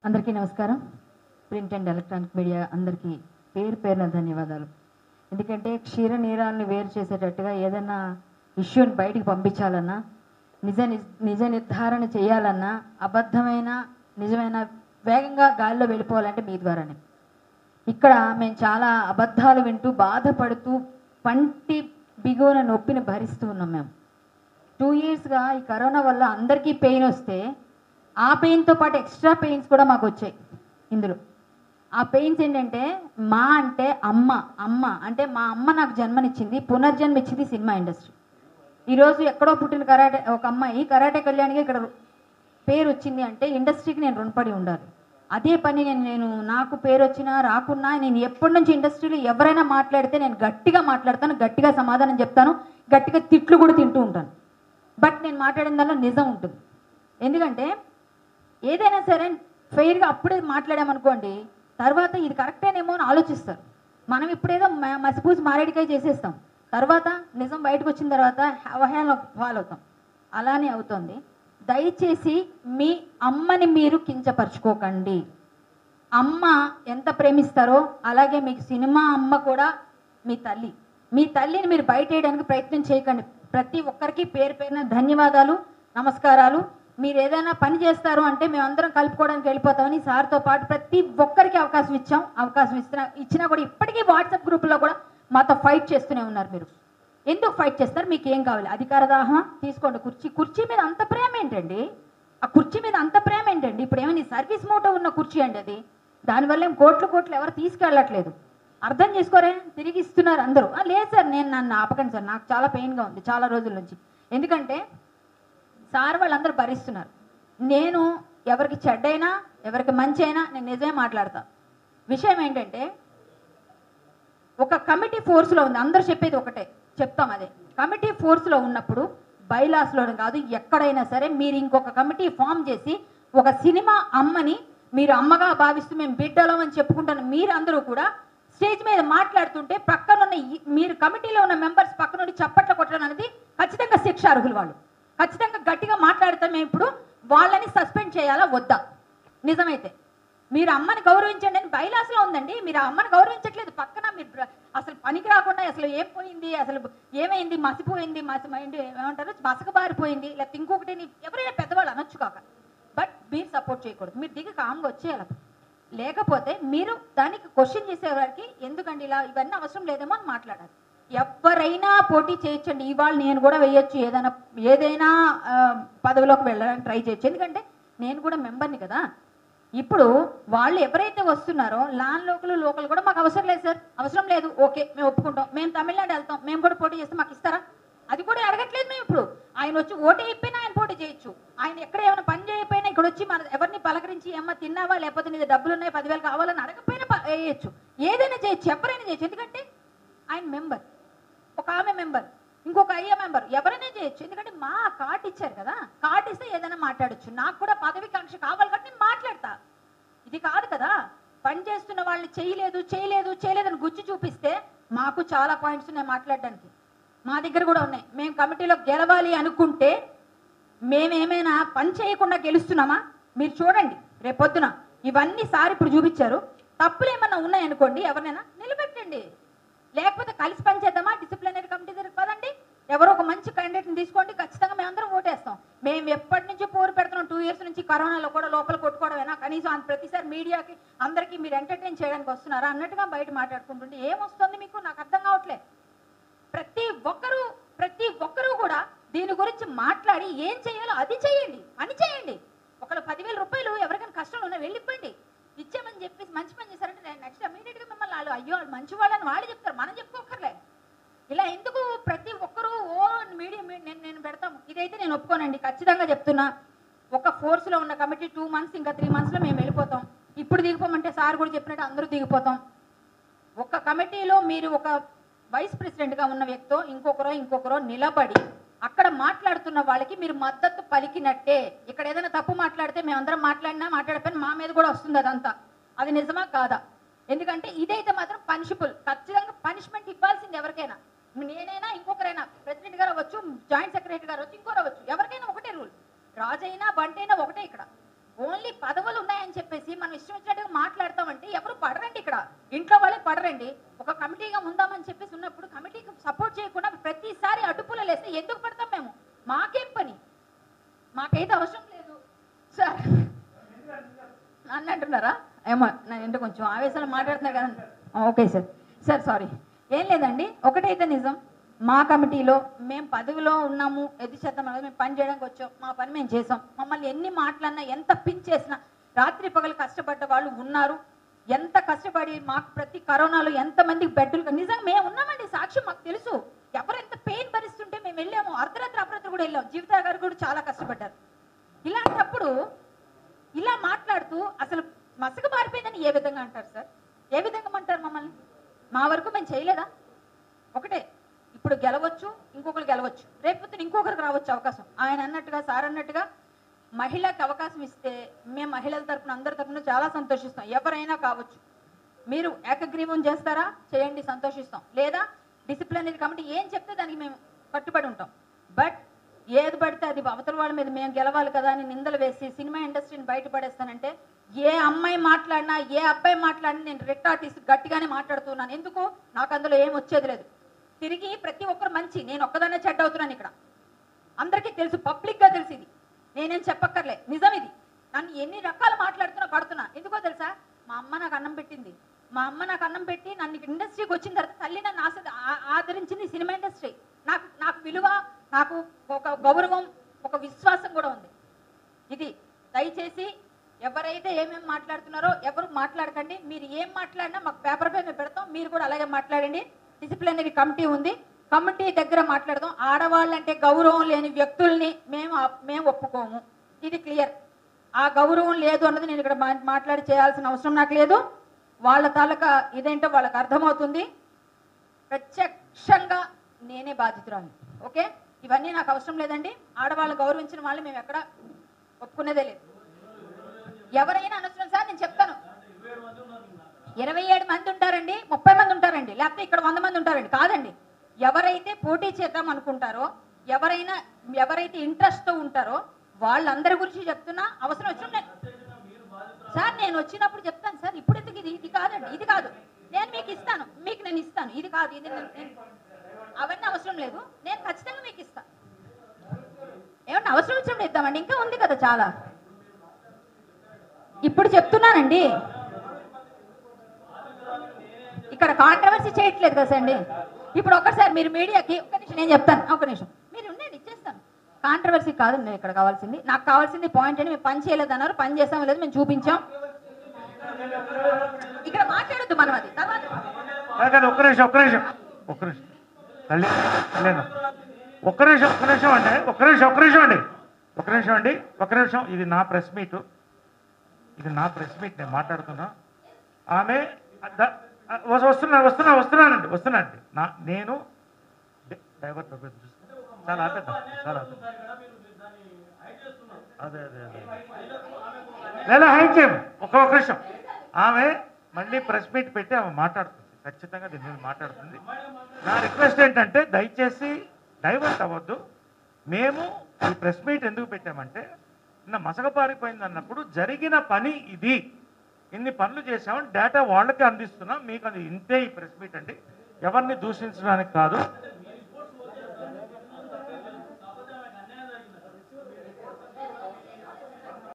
అందరికీ నమస్కారం print and electronic media అందరికీ పేరు పేరున ధన్యవాదాలు ఎందుకంటే క్షీర నీరాలను వేరు చేసేటట్టుగా ఏదైనా ఇష్యూని బయటికి పంపించాలన్నా నిజ ని- నిజ నిర్ధారణ చేయాలన్నా అబద్ధమైన నిజమైన వేగంగా గాలిలో వెళ్ళిపోవాలంటే మీ ద్వారానే ఇక్కడ మేము చాలా అబద్ధాలు వింటూ బాధపడుతూ పంటి బిగువన నొప్పిని భరిస్తూ ఉన్నాం మేము టూ ఇయర్స్గా ఈ కరోనా వల్ల అందరికీ పెయిన్ వస్తే ఆ పెయిన్తో పాటు ఎక్స్ట్రా పెయిన్స్ కూడా మాకు వచ్చాయి ఇందులో ఆ పెయిన్స్ ఏంటంటే మా అంటే అమ్మ అమ్మ అంటే మా అమ్మ నాకు జన్మనిచ్చింది పునర్జన్మ ఇచ్చింది సినిమా ఇండస్ట్రీ ఈరోజు ఎక్కడో పుట్టిన కరాటే ఒక అమ్మాయి కరాటే కళ్యాణ్కి ఇక్కడ పేరు వచ్చింది అంటే ఇండస్ట్రీకి నేను రుణపడి ఉండాలి అదే పని నేను నేను నాకు పేరు వచ్చినా రాకున్నా నేను ఎప్పటి నుంచి ఇండస్ట్రీలో ఎవరైనా మాట్లాడితే నేను గట్టిగా మాట్లాడతాను గట్టిగా సమాధానం చెప్తాను గట్టిగా తిట్లు కూడా తింటూ ఉంటాను బట్ నేను మాట్లాడిన దానిలో నిజం ఉంటుంది ఎందుకంటే ఏదైనా సరే ఫెయిర్గా అప్పుడే మాట్లాడామనుకోండి తర్వాత ఇది కరెక్టేనేమో అని ఆలోచిస్తారు మనం ఇప్పుడేదో మ- మసిపూసి మారేడికాయ చేసేస్తాం తర్వాత నిజం బయటకు వచ్చిన తర్వాత అవహేళన ఫాలో అవుతాం అలానే అవుతుంది దయచేసి మీ అమ్మని మీరు కించపరచుకోకండి అమ్మ ఎంత ప్రేమిస్తారో అలాగే మీకు సినిమా అమ్మ కూడా మీ తల్లి మీ తల్లిని మీరు బయట వేయడానికి ప్రయత్నం చేయకండి ప్రతి ఒక్కరికి పేరు పేరున ధన్యవాదాలు నమస్కారాలు మీరు ఏదైనా పని చేస్తారు అంటే మేమందరం కలుపుకోవడానికి వెళ్ళిపోతామని సార్తో పాటు ప్రతి ఒక్కరికి అవకాశం ఇచ్చాం అవకాశం ఇస్తున్నా ఇచ్చినా కూడా ఇప్పటికీ వాట్సాప్ గ్రూపులో కూడా మాతో ఫైట్ చేస్తూనే ఉన్నారు మీరు ఎందుకు ఫైట్ చేస్తారు మీకు ఏం కావాలి అధికార దాహమా తీసుకోండి కుర్చీ కుర్చీ మీద అంత ప్రేమ ఏంటండి ఆ కుర్చీ మీద అంత ప్రేమ ఏంటండి ఇప్పుడు ఏమైనా సర్వీస్ మోటో ఉన్న కుర్చీ అండి అది దానివల్ల ఏం కోట్లు కోట్లు ఎవరు తీసుకెళ్ళట్లేదు అర్థం చేసుకోరే తిరిగి ఇస్తున్నారు అందరూ "ఆ, లేదు సార్ నేను నన్ను ఆపకండి సార్ నాకు చాలా పెయిన్గా ఉంది చాలా రోజుల నుంచి ఎందుకంటే సార్ వాళ్ళందరూ భరిస్తున్నారు నేను ఎవరికి చెడ్డైనా ఎవరికి మంచి అయినా నేను నిజమే మాట్లాడతా విషయం ఏంటంటే ఒక కమిటీ ఫోర్స్లో ఉంది అందరూ చెప్పేది ఒకటే చెప్తాం అదే కమిటీ ఫోర్స్లో ఉన్నప్పుడు బైలాస్లో కాదు ఎక్కడైనా సరే మీరు ఇంకొక కమిటీ ఫామ్ చేసి ఒక సినిమా అమ్మని మీరు అమ్మగా భావిస్తూ మేము బిడ్డలం అని చెప్పుకుంటున్న మీరందరూ కూడా స్టేజ్ మీద మాట్లాడుతుంటే పక్కనున్న ఈ- మీరు కమిటీలో ఉన్న మెంబర్స్ పక్క నుండి చప్పట్లు కొట్టడం అనేది ఖచ్చితంగా శిక్ష అర్హులు వాళ్ళు ఖచ్చితంగా గట్టిగా మాట్లాడితే మేము ఇప్పుడు వాళ్ళని సస్పెండ్ చేయాలా వద్దా నిజమైతే మీరు అమ్మని గౌరవించండి అని బైలాస్లో ఉందండి మీరు ఆ అమ్మని గౌరవించట్లేదు పక్కన మీరు బ్ర- అసలు పనికి రాకుండా అసలు ఏం పోయింది అసలు ఏమైంది మసిపోయింది మసి ఏంటి ఏమంటారు మసకబారిపోయింది లేకపోతే ఇంకొకటి నీ- ఎవరైనా పెద్దవాళ్ళు అనొచ్చు కాక బట్ మీరు సపోర్ట్ చేయకూడదు మీరు దిగి కామ్గా వచ్చేయాలి లేకపోతే మీరు దానికి క్వశ్చన్ చేసేవారికి ఎందుకండి ఇలా ఇవన్నీ అవసరం లేదేమో అని మాట్లాడాలి ఎవరైనా పోటీ చేయొచ్చండి ఇవాళ నేను కూడా వేయొచ్చు ఏదైనా ఏదైనా ఆ, పదవిలోకి వెళ్ళడానికి ట్రై చేయొచ్చు ఎందుకంటే నేను కూడా మెంబర్ని కదా ఇప్పుడు వాళ్ళు ఎవరైతే వస్తున్నారో లాన్ లోకల్ లోకల్ కూడా మాకు అవసరం లేదు సార్ అవసరం లేదు ఓకే మేము ఒప్పుకుంటాం మేము తమిళనాడు వెళ్తాం మేము కూడా పోటీ చేస్తే మాకు ఇస్తారా అది కూడా అడగట్లేదు మేము ఇప్పుడు ఆయన వచ్చి ఓటు అయిపోయినా ఆయన పోటీ చేయొచ్చు ఆయన ఎక్కడ ఏమైనా పని చేయకపోయినా ఇక్కడ వచ్చి మన ఎవరిని పలకరించి ఏమ్మా తిన్నావా లేకపోతే నీ డబ్బులు ఉన్నాయి పదివేలు కావాలని అడగకపోయినా ప- వేయొచ్చు ఏదైనా చేయొచ్చు ఎవరైనా చేయొచ్చు ఎందుకంటే ఆయన మెంబర్ ఒక ఆమె మెంబర్ ఇంకొక అయ్య మెంబర్ ఎవరైనా చేయొచ్చు ఎందుకంటే మా కార్డు ఇచ్చారు కదా కార్డు ఇస్తే ఏదైనా మాట్లాడొచ్చు నాకు కూడా పదవి కాంక్ష కావాలి కాబట్టి నేను మాట్లాడతా ఇది కాదు కదా పని చేస్తున్న వాళ్ళని చేయలేదు చేయలేదు చేయలేదని గుచ్చి చూపిస్తే మాకు చాలా పాయింట్స్ ఉన్నాయి మాట్లాడడానికి మా దగ్గర కూడా ఉన్నాయి మేము కమిటీలో గెలవాలి అనుకుంటే మేమేమైనా పని చేయకుండా గెలుస్తున్నామా మీరు చూడండి రేపొద్దున ఇవన్నీ సార్ ఇప్పుడు చూపించారు తప్పులు ఏమన్నా ఉన్నాయనుకోండి ఎవరినైనా నిలబెట్టండి లేకపోతే కలిసి పనిచేద్దామా డిసిప్లినరీ కమిటీ దగ్గరికి పదండి ఎవరో ఒక మంచి క్యాండిడేట్ని తీసుకోండి ఖచ్చితంగా మేము అందరం ఓటేస్తాం మేము ఎప్పటి నుంచి పోరు పెడుతున్నాం టూ ఇయర్స్ నుంచి కరోనాలో కూడా లోపల కొట్టుకోవడమేనా కనీసం అంత ప్రతిసారి మీడియాకి అందరికీ మీరు ఎంటర్టైన్ చేయడానికి వస్తున్నారా అన్నట్టుగా బయట మాట్లాడుకుంటుంటే ఏమొస్తుంది మీకు నాకు అర్థం కావట్లే ప్రతి ఒక్కరూ ప్రతి ఒక్కరూ కూడా దీని గురించి మాట్లాడి ఏం చేయాలో అది చేయండి పని చేయండి ఒకళ్ళు పదివేల రూపాయలు ఎవరికైనా కష్టం ఉన్నా వెళ్ళిపోయింది ఇచ్చామని చెప్పేసి మంచి పని చేశారంటే నేను నెక్స్ట్ ఇమీడియట్గా మిమ్మల్ని వాళ్ళు అయ్యో వాళ్ళు మంచి వాళ్ళని వాళ్ళు చెప్తారు మనం చెప్పుకోకర్లే ఇలా ఎందుకు ప్రతి ఒక్కరూ ఓ మీడియా నేను నేను పెడతాము ఇదైతే నేను ఒప్పుకోనండి ఖచ్చితంగా చెప్తున్నా ఒక ఫోర్స్లో ఉన్న కమిటీ టూ మంత్స్ ఇంకా త్రీ మంత్స్లో మేము వెళ్ళిపోతాం ఇప్పుడు దిగిపోమంటే సార్ కూడా చెప్పినట్టు అందరూ దిగిపోతాం ఒక కమిటీలో మీరు ఒక వైస్ ప్రెసిడెంట్గా ఉన్న వ్యక్తో ఇంకొకరో ఇంకొకరో నిలబడి అక్కడ మాట్లాడుతున్న వాళ్ళకి మీరు మద్దతు పలికినట్టే ఇక్కడ ఏదైనా తప్పు మాట్లాడితే మేమందరం మాట్లాడినా మాట్లాడిపోయినా మా మీద కూడా వస్తుంది అదంతా అది నిజమా కాదా ఎందుకంటే ఇదైతే మాత్రం పనిషబుల్ ఖచ్చితంగా పనిష్మెంట్ ఇవ్వాల్సింది ఎవరికైనా నేనైనా ఇంకొకరైనా ప్రెసిడెంట్ గారు అవ్వచ్చు జాయింట్ సెక్రటరీ గారు అవ్వచ్చు ఇంకోరు అవ్వచ్చు ఎవరికైనా ఒకటే రూల్ రాజైనా బంటైనా ఒకటే ఇక్కడ ఓన్లీ పదవులు ఉన్నాయని చెప్పేసి మనం ఇష్టం వచ్చినట్టుగా మాట్లాడతామంటే ఎవరు పడరండి ఇక్కడ ఇంట్లో వాళ్ళే పడరండి ఒక కమిటీగా ఉందామని చెప్పేసి ఉన్నప్పుడు కమిటీకి సపోర్ట్ చేయకుండా ప్రతిసారి అడ్డుపులు లేస్తే ఎందుకు పడతాం మేము మాకేం పని మాకైతే అవసరం లేదు సార్ నన్ను అంటున్నారా ఏమో నేను ఏంటో కొంచెం ఆవేశంలో మాట్లాడుతున్నారు కదా ఓకే సార్ సార్ సారీ ఏం లేదండి ఒకటైతే నిజం మా కమిటీలో మేము పదవిలో ఉన్నాము ఎది చేద్దాం అనేది మేము పని చేయడానికి వచ్చాం మా పని మేము చేసాం మమ్మల్ని ఎన్ని మాటలన్నా ఎంత పిన్ చేసినా రాత్రి పగలు కష్టపడ్డ వాళ్ళు ఉన్నారు ఎంత కష్టపడి మాకు ప్రతి కరోనాలో ఎంతమందికి బెడ్లు నిజంగా మేము ఉన్నామండి సాక్ష్యం మాకు తెలుసు ఎవరు ఎంత పెయిన్ భరిస్తుంటే మేము వెళ్ళాము అర్ధరాత్రి అపరాత్రి కూడా వెళ్ళాం జీవితా గారు కూడా చాలా కష్టపడ్డారు ఇలాంటప్పుడు ఇలా మాట్లాడుతూ అసలు మసక మారిపోయిందని ఏ విధంగా అంటారు సార్ ఏ విధంగా అంటారు మమ్మల్ని మా వరకు మేము చేయలేదా ఒకటే ఇప్పుడు గెలవచ్చు ఇంకొకరు గెలవచ్చు రేపు ఇంకొకరికి రావచ్చు అవకాశం ఆయన అన్నట్టుగా సార్ అన్నట్టుగా మహిళకి అవకాశం ఇస్తే మేము మహిళల తరపున అందరి తరపున చాలా సంతోషిస్తాం ఎవరైనా కావచ్చు మీరు ఏకగ్రీవం చేస్తారా చేయండి సంతోషిస్తాం లేదా డిసిప్లినరీ కమిటీ ఏం చెప్తే దానికి మేము కట్టుబడి ఉంటాం బట్ ఏది పడితే అది అవతల వాళ్ళ మీద మేము గెలవాలి కదా అని నిందలు వేసి సినిమా ఇండస్ట్రీని బయటపడేస్తానంటే ఏ అమ్మాయి మాట్లాడినా ఏ అబ్బాయి మాట్లాడినా నేను రెట్ ఆర్టిస్ట్ గట్టిగానే మాట్లాడుతున్నాను ఎందుకు నాకు అందులో ఏం వచ్చేది లేదు తిరిగి ప్రతి ఒక్కరు మంచి నేను ఒక్కదాన్నే చెడ్డ అవుతున్నాను ఇక్కడ అందరికీ తెలుసు పబ్లిక్గా తెలుసు ఇది నేనేం చెప్పక్కర్లే నిజం ఇది నన్ను ఎన్ని రకాలు మాట్లాడుతున్నా పడుతున్నా ఎందుకో తెలుసా మా అమ్మ నాకు అన్నం పెట్టింది మా అమ్మ నాకు అన్నం పెట్టి నన్ను ఇండస్ట్రీకి వచ్చిన తర్వాత తల్లి నన్ను ఆశ ఆ- ఆదరించింది సినిమా ఇండస్ట్రీ నాకు నాకు విలువ నాకు ఒక గౌరవం ఒక విశ్వాసం కూడా ఉంది ఇది దయచేసి ఎవరైతే ఏమేమి మాట్లాడుతున్నారో ఎవరు మాట్లాడకండి మీరు ఏం మాట్లాడినా మాకు పేపర్ పై మేము పెడతాం మీరు కూడా అలాగే మాట్లాడండి డిసిప్లినరీ కమిటీ ఉంది కమిటీ దగ్గర మాట్లాడదాం ఆడవాళ్ళంటే గౌరవం లేని వ్యక్తుల్ని మేము ఆప్- మేము ఒప్పుకోము ఇది క్లియర్ ఆ గౌరవం లేదు అన్నది నేను ఇక్కడ మా- మాట్లాడి చేయాల్సిన అవసరం నాకు లేదు వాళ్ళ తాలూకా ఇదేంటో వాళ్ళకి అర్థమవుతుంది ప్రత్యక్షంగా నేనే బాధితురాలు ఓకే ఇవన్నీ నాకు అవసరం లేదండి ఆడవాళ్ళని గౌరవించిన వాళ్ళు మేము ఎక్కడ ఒప్పుకునేదే లేదు ఎవరైనా అనవసరం సార్ నేను చెప్తాను ఇరవై ఏడు మంది ఉంటారండి ముప్పై మంది ఉంటారండి లేకపోతే ఇక్కడ వంద మంది ఉంటారండి కాదండి ఎవరైతే పోటీ చేద్దాం అనుకుంటారో ఎవరైనా ఎవరైతే ఇంట్రెస్ట్తో ఉంటారో వాళ్ళందరి గురించి చెప్తున్నా అవసరం వచ్చిన నేను సార్ నేను వచ్చినప్పుడు చెప్తాను సార్ ఇప్పుడు ఎందుకు ఇది ఇది కాదండి ఇది కాదు నేను మీకు ఇస్తాను మీకు నేను ఇస్తాను ఇది కాదు ఇది నేను- నేను- అవన్నీ అవసరం లేదు నేను ఖచ్చితంగా మీకు ఇస్తాను ఏమన్నా అవసరం వచ్చినప్పుడు ఇద్దామండి ఇంకా ఉంది కదా చాలా ఇప్పుడు చెప్తున్నానండి ఇక్కడ కాంట్రవర్సీ చేయట్లేదు కదా అండి ఇప్పుడు ఒకసారి మీరు మీడియాకి ఒక నిమిషం నేను చెప్తాను ఒక నిమిషం మీరు ఉండండి ఇచ్చేస్తాను కాంట్రవర్సీ కాదండి ఇక్కడ కావాల్సింది నాకు కావాల్సింది పాయింట్ అని మేము పని చేయలేదు అన్నారు పని చేసాం లేదు మేము చూపించాం ఇక్కడ మాట్లాడొద్దు మనం అది తర్వాత కాదు, కాదు, ఒక్క నిమిషం ఒక్క నిమిషం ఒక్క నిమిషం తల్లి లేదు ఒక్క నిమిషం ఒక్క నిమిషం అండి ఒక్క నిమిషం ఒక్క నిమిషం అండి ఒక్క నిమిషం అండి ఒక్క నిమిషం ఇది నా ప్రెస్ మీట్ ఇది నా ప్రెస్ మీట్ నేను మాట్లాడుతున్నా ఆమె ద- వస్- వస్తున్నా వస్తున్నా వస్తున్నానండి వస్తున్నానండి నా నేను డైవర్ట్ అయిపోయింది. చాలా ఆపేద్దాం చాలా ఆపేద్దాం అదే అదే అదే లేదా హైట్ చేయము ఒక ఒక నిమిషం ఆమె మళ్ళీ ప్రెస్ మీట్ పెట్టి ఆమె మాట్లాడుతుంది ఖచ్చితంగా దీని మీద మాట్లాడుతుంది నా రిక్వెస్ట్ ఏంటంటే దయచేసి డైవర్ట్ అవ్వద్దు మేము ఈ ప్రెస్ మీట్ ఎందుకు పెట్టామంటే నిన్న మసకపారిపోయింది అన్నప్పుడు జరిగిన పని ఇది ఇన్ని పనులు చేసామని డేటా వాళ్ళకి అందిస్తున్నాం మీకు అది ఇంతే ఈ ప్రెస్ మీట్ అండి ఎవరిని దూషించడానికి కాదు